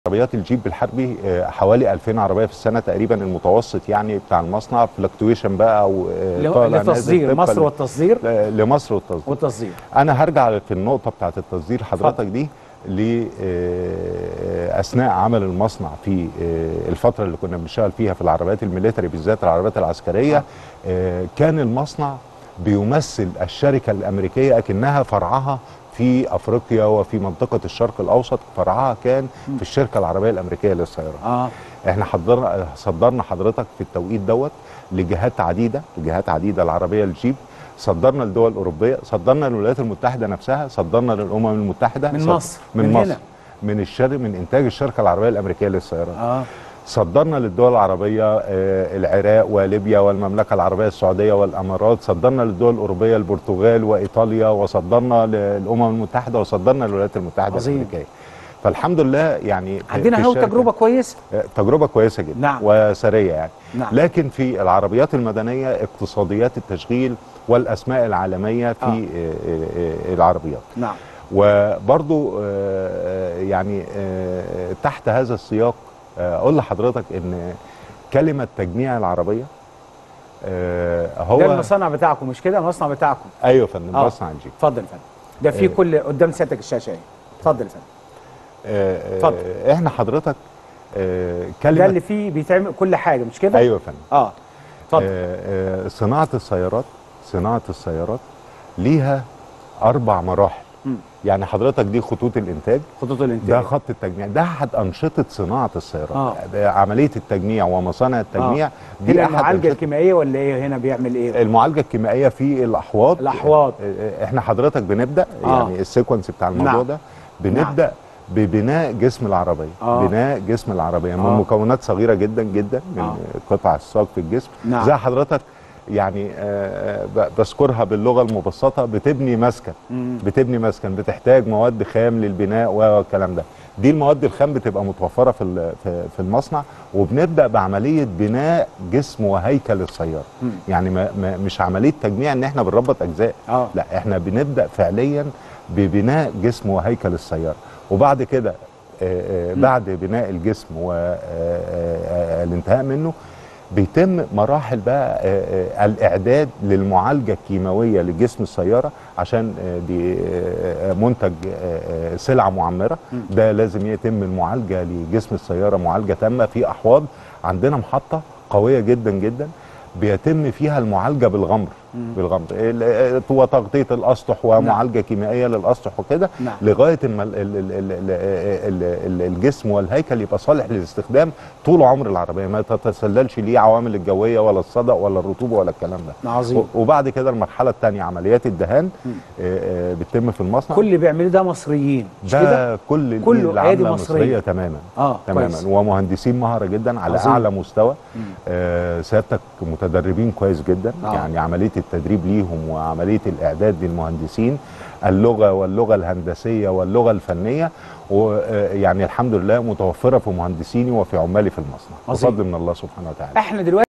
عربيات الجيب الحربي آه، حوالي 2000 عربيه في السنه تقريبا المتوسط يعني بتاع المصنع فلكتويشن بقى او آه، ل- طالع نازل لتصدير طبقاً مصر ل- والتصدير ل- لمصر والتصدير والتصدير انا هرجع في النقطه بتاعت التصدير حضرتك دي ل آه، اثناء عمل المصنع في آه، الفتره اللي كنا بنشتغل فيها في العربيات الميليتري بالذات العربيات العسكريه آه، كان المصنع بيمثل الشركه الامريكيه اكنها فرعها في افريقيا وفي منطقه الشرق الاوسط فرعها كان في الشركه العربيه الامريكيه للسيارات اه احنا حضرنا صدرنا حضرتك في التوقيت دوت لجهات عديده لجهات عديده العربيه الجيب صدرنا لدول اوروبيه صدرنا للولايات المتحده نفسها صدرنا للامم المتحده من صد- مصر، من, من مصر هنا. من الشر من انتاج الشركه العربيه الامريكيه للسيارات اه صدرنا للدول العربيه آه، العراق وليبيا والمملكه العربيه السعوديه والامارات صدرنا للدول الاوروبيه البرتغال وايطاليا وصدرنا للامم المتحده وصدرنا للولايات المتحده عظيم. الامريكيه فالحمد لله يعني في- عندنا في اهو الشركة- تجربه كويسه تجربه كويسه جدا نعم. وسريه يعني نعم. لكن في العربيات المدنيه اقتصاديات التشغيل والاسماء العالميه في آه. آه. آه، العربيات نعم وبرضو آه، يعني آه، تحت هذا السياق آه، اقول لحضرتك ان كلمه تجميع العربيه آه، هو ده المصنع بتاعكم مش كده المصنع بتاعكم ايوه يا فندم آه. مصنع الجيب اتفضل يا فندم ده في آه. كل قدام سيادتك الشاشه اهي اتفضل يا فندم آه، اتفضل. آه، احنا حضرتك آه، ده كلمه اللي فيه بيتعمل كل حاجه مش كده ايوه يا فندم اه اتفضل آه، آه، صناعة السيارات صناعة السيارات ليها أربع مراحل مم. يعني حضرتك دي خطوط الإنتاج خطوط ده الانتاج خط التجميع ده أحد أنشطة صناعة السيارات آه. ده عملية التجميع ومصانع التجميع دي هنا أحد المعالجه أنشطة الكيميائيه ولا ايه هنا بيعمل ايه المعالجة الكيميائية في الأحواض الأحواض. آه، آه، احنا حضرتك بنبدأ آه. يعني السيكونس بتاع الموضوع نعم. ده بنبدأ ببناء جسم العربية آه. بناء جسم العربية من آه. مكونات صغيرة جدا جدا من آه. قطع الصاج في الجسم نعم. زي حضرتك يعني آه، ب- بذكرها باللغة المبسطة بتبني مسكن مم. بتبني مسكن بتحتاج مواد خام للبناء والكلام ده دي المواد الخام بتبقى متوفرة في ال- في في المصنع وبنبدأ بعملية بناء جسم وهيكل السيارة مم. يعني ما ما مش عملية تجميع ان احنا بنربط اجزاء اه لا احنا بنبدا فعليا ببناء جسم وهيكل السياره وبعد كده آه، آه، بعد بناء الجسم والانتهاء منه بيتم مراحل بقى آه، آه، الاعداد للمعالجه الكيماويه لجسم السياره عشان آه، دي آه، آه، منتج آه، آه، سلعه معمره ده لازم يتم المعالجه لجسم السياره معالجه تامه في احواض عندنا محطه قويه جدا جدا بيتم فيها المعالجه بالغمر بالغمر ال- وتغطيه الاسطح ومعالجه كيميائيه للاسطح وكده نعم. لغايه اما ال- ال- ال- ال- ال- ال- الجسم والهيكل يبقى صالح للاستخدام طول عمر العربيه ما تتسللش ليه عوامل الجويه ولا الصدأ ولا الرطوبه ولا الكلام ده عظيم. و- وبعد كده المرحله الثانيه عمليات الدهان آه، آه، بتتم في المصنع كل اللي بيعملوه ده مصريين مش كده ده كل كله اللي أيادي عامله مصرية. مصريه تماما اه تماما كويس. ومهندسين مهره جدا على عظيم. اعلى مستوى آه سيادتك متدربين كويس جدا آه. يعني عمليه التدريب ليهم وعمليه الاعداد للمهندسين اللغه واللغه الهندسيه واللغه الفنيه ويعني الحمد لله متوفره في مهندسيني وفي عمالي في المصنع عظيم. بفضل من الله سبحانه وتعالى احنا دلوقتي